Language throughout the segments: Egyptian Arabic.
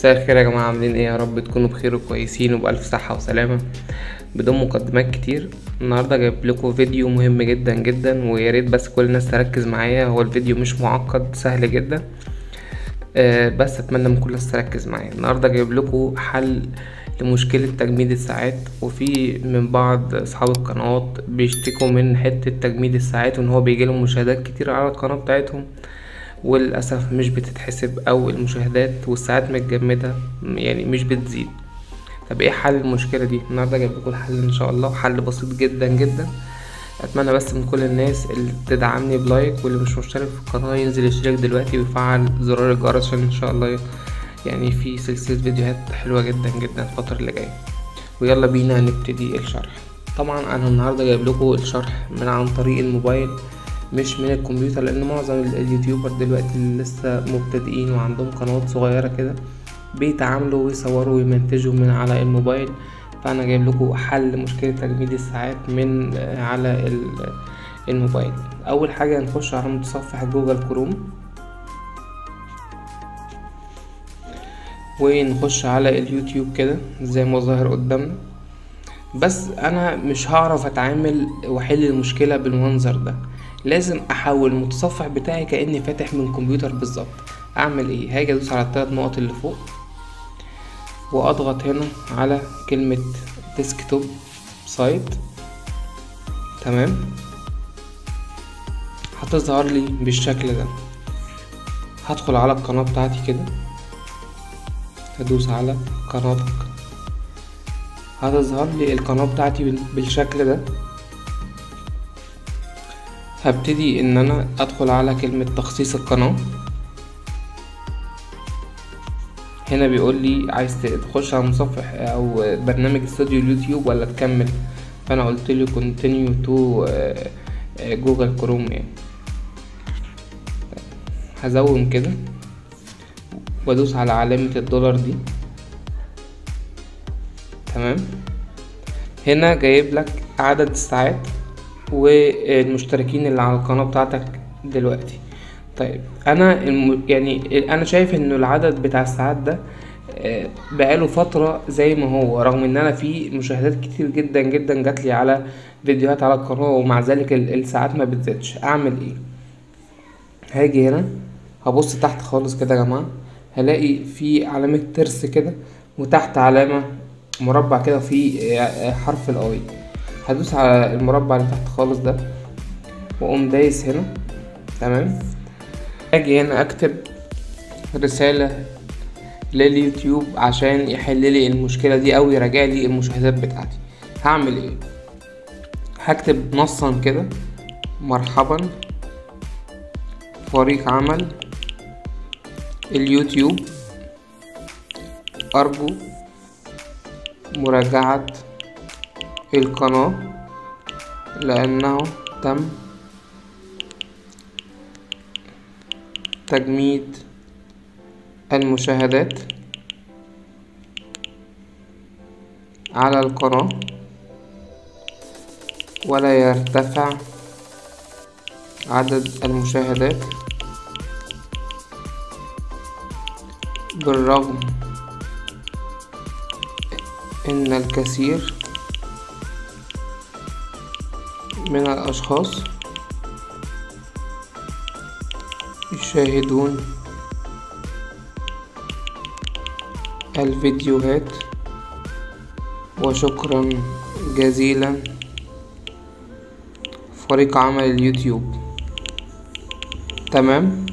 مساء الخير يا جماعة عاملين ايه يا رب تكونوا بخير وكويسين وبألف صحة وسلامة بدون مقدمات كتير النهاردة جايب لكم فيديو مهم جدا جدا ويا ريت بس كل الناس تركز معايا هو الفيديو مش معقد سهل جدا آه بس اتمنى من كل الناس تركز معايا النهاردة جايب لكم حل لمشكلة تجميد الساعات وفي من بعض اصحاب القنوات بيشتكوا من حتة تجميد الساعات وان هو بيجيلهم مشاهدات كتير على القناة بتاعتهم وللأسف مش بتتحسب أو المشاهدات والساعات متجمدة يعني مش بتزيد طب ايه حل المشكلة دي النهاردة جايب لكم الحل ان شاء الله حل بسيط جدا جدا اتمنى بس من كل الناس اللي تدعمني بلايك واللي مش مشترك في القناة ينزل يشترك دلوقتي ويفعل زرار الجرس عشان ان شاء الله يعني في سلسلة فيديوهات حلوة جدا جدا الفترة اللي جاية ويلا بينا نبتدي الشرح طبعا انا النهاردة جايب لكم الشرح من عن طريق الموبايل مش من الكمبيوتر لان معظم اليوتيوبر دلوقتي اللي لسه مبتدئين وعندهم قنوات صغيرة كده بيتعاملوا ويصوروا ويمنتجوا من على الموبايل فانا جايب لكم حل مشكلة تجميد الساعات من على الموبايل اول حاجة هنخش على متصفح جوجل كروم ونخش على اليوتيوب كده زي ما ظاهر قدامنا بس انا مش هعرف اتعامل واحل المشكلة بالمنظر ده لازم احول المتصفح بتاعي كاني فاتح من كمبيوتر بالظبط اعمل ايه هاجي ادوس على الثلاث نقط اللي فوق واضغط هنا على كلمة ديسكتوب سايت تمام هتظهر لي بالشكل ده هدخل على القناة بتاعتي كده هدوس على قناتك هتظهر لي القناة بتاعتي بالشكل ده هبتدي ان انا ادخل على كلمة تخصيص القناة هنا بيقول لي عايز تخش على مصفح او برنامج استوديو اليوتيوب ولا تكمل فانا قلت له continue to جوجل كروم يعني هزوم كده وادوس على علامة الدولار دي تمام هنا جايب لك عدد الساعات والمشتركين اللي على القناة بتاعتك دلوقتي طيب انا الم... يعني انا شايف انه العدد بتاع الساعات ده بقاله فترة زي ما هو رغم ان انا في مشاهدات كتير جدا جدا جات لي على فيديوهات على القناة ومع ذلك الساعات ما بتزيدش اعمل ايه هاجي هنا هبص تحت خالص كده يا جماعة هلاقي في علامة ترس كده وتحت علامة مربع كده في حرف الاي هدوس على المربع اللي تحت خالص ده واقوم دايس هنا تمام اجي هنا اكتب رسالة لليوتيوب عشان يحل لي المشكلة دي او يراجع لي المشاهدات بتاعتي هعمل ايه هكتب نصا كده مرحبا فريق عمل اليوتيوب ارجو مراجعة القناة لأنه تم تجميد المشاهدات على القناة ولا يرتفع عدد المشاهدات بالرغم إن الكثير من الأشخاص يشاهدون الفيديوهات وشكرا جزيلا فريق عمل اليوتيوب تمام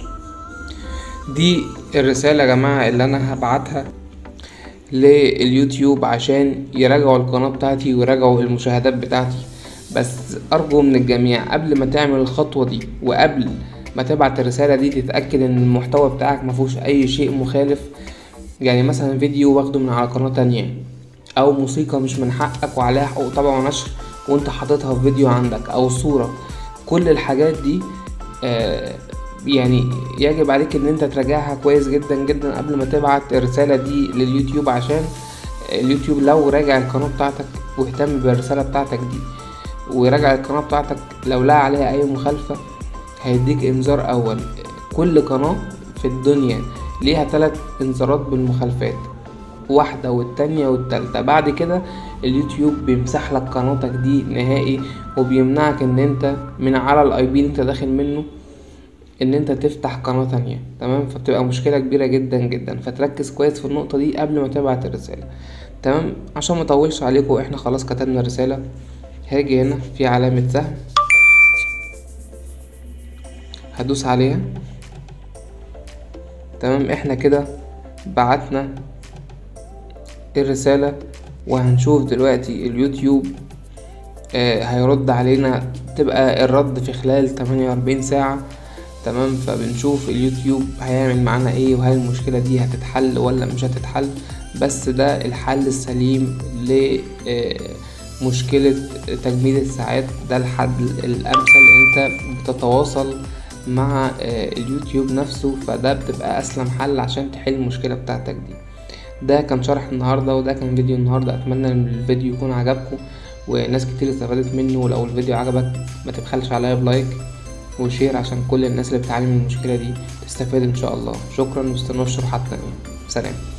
دي الرسالة يا جماعة اللي أنا هبعتها لليوتيوب عشان يراجعوا القناة بتاعتي ويراجعوا المشاهدات بتاعتي بس ارجو من الجميع قبل ما تعمل الخطوة دي وقبل ما تبعت الرسالة دي تتأكد ان المحتوى بتاعك مفهوش اي شيء مخالف يعني مثلا فيديو واخده من على قناة تانية او موسيقى مش من حقك وعليها حقوق طبع ونشر وانت حاططها في فيديو عندك او صورة كل الحاجات دي آه يعني يجب عليك ان انت تراجعها كويس جدا جدا قبل ما تبعت الرسالة دي لليوتيوب عشان اليوتيوب لو راجع القناة بتاعتك واهتم بالرسالة بتاعتك دي وراجع القناة بتاعتك لو لقى عليها أي مخالفة هيديك إنذار أول كل قناة في الدنيا ليها تلات انذارات بالمخالفات واحدة والتانية والتالتة بعد كده اليوتيوب بيمسح لك قناتك دي نهائي وبيمنعك ان انت من على الاي بي اللي انت داخل منه ان انت تفتح قناة تانية تمام فبتبقى مشكلة كبيرة جدا جدا فتركز كويس في النقطة دي قبل ما تبعت الرسالة تمام عشان ما اطولش عليكم احنا خلاص كتبنا الرسالة هاجي هنا في علامة سهم هدوس عليها تمام احنا كده بعتنا الرسالة وهنشوف دلوقتي اليوتيوب آه هيرد علينا تبقى الرد في خلال 48 ساعة تمام فبنشوف اليوتيوب هيعمل معانا ايه وهل المشكلة دي هتتحل ولا مش هتتحل بس ده الحل السليم لمشكلة تجميد الساعات ده الحل الأمثل انت بتتواصل مع اليوتيوب نفسه فده بتبقى أسلم حل عشان تحل المشكلة بتاعتك دي ده كان شرح النهاردة وده كان فيديو النهاردة أتمنى إن الفيديو يكون عجبكم وناس كتير استفادت منه ولو الفيديو عجبك ما تبخلش عليا بلايك وشير عشان كل الناس اللي بتعاني من المشكلة دي تستفاد إن شاء الله شكرا واستنوا الشروحات تانية سلام